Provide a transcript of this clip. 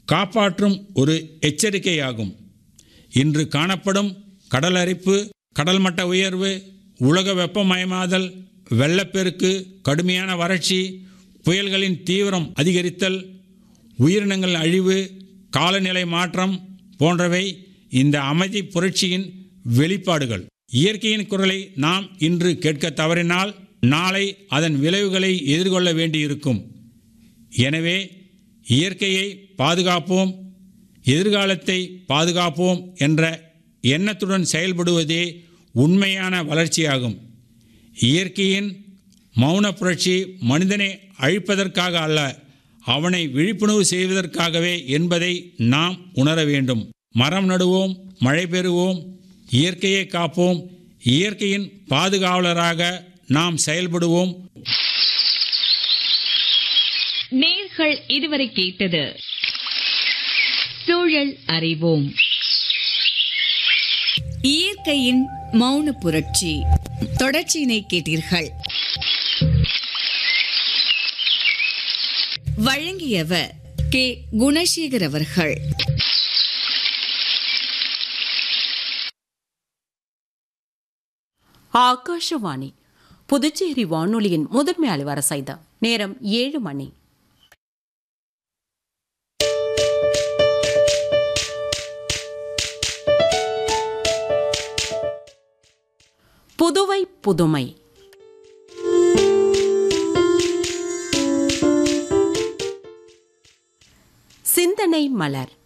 காப்பாற்றும் ஒரு எச்சரிக்கையாகும் இன்று காணப்படும் கடல் அரிப்பு கடல் மட்ட உயர்வு உலக வெப்பமயமாதல் வெள்ளப்பெருக்கு கடுமையான வறட்சி புயல்களின் தீவிரம் அதிகரித்தல் உயிரினங்கள் அழிவு காலநிலை மாற்றம் போன்றவை இந்த அமைதி புரட்சியின் வெளிப்பாடுகள் இயற்கையின் குரலை நாம் இன்று கேட்க தவறினால் நாளை அதன் விளைவுகளை எதிர்கொள்ள வேண்டியிருக்கும் எனவே இயற்கையை பாதுகாப்போம் எதிர்காலத்தை பாதுகாப்போம் என்ற எண்ணத்துடன் செயல்படுவதே உண்மையான வளர்ச்சியாகும் இயற்கையின் மௌன புரட்சி மனிதனை அழிப்பதற்காக அல்ல அவனை விழிப்புணர்வு செய்வதற்காகவே என்பதை நாம் உணர வேண்டும் மரம் நடுவோம் மழை பெறுவோம் இயற்கையை காப்போம் இயற்கையின் பாதுகாவலராக நாம் செயல்படுவோம் நேர்கள் இதுவரை கேட்டது சூழல் அறிவோம் இயற்கையின் மௌன புரட்சி தொடர்ச்சியினை கேட்டீர்கள் வழங்கியவர் கே குணசேகர் அவர்கள் ஆகாஷவாணி புதுச்சேரி வானொலியின் முதன்மை அலுவலர் நேரம் ஏழு மணி புதுவை புதுமை சிந்தனை மலர்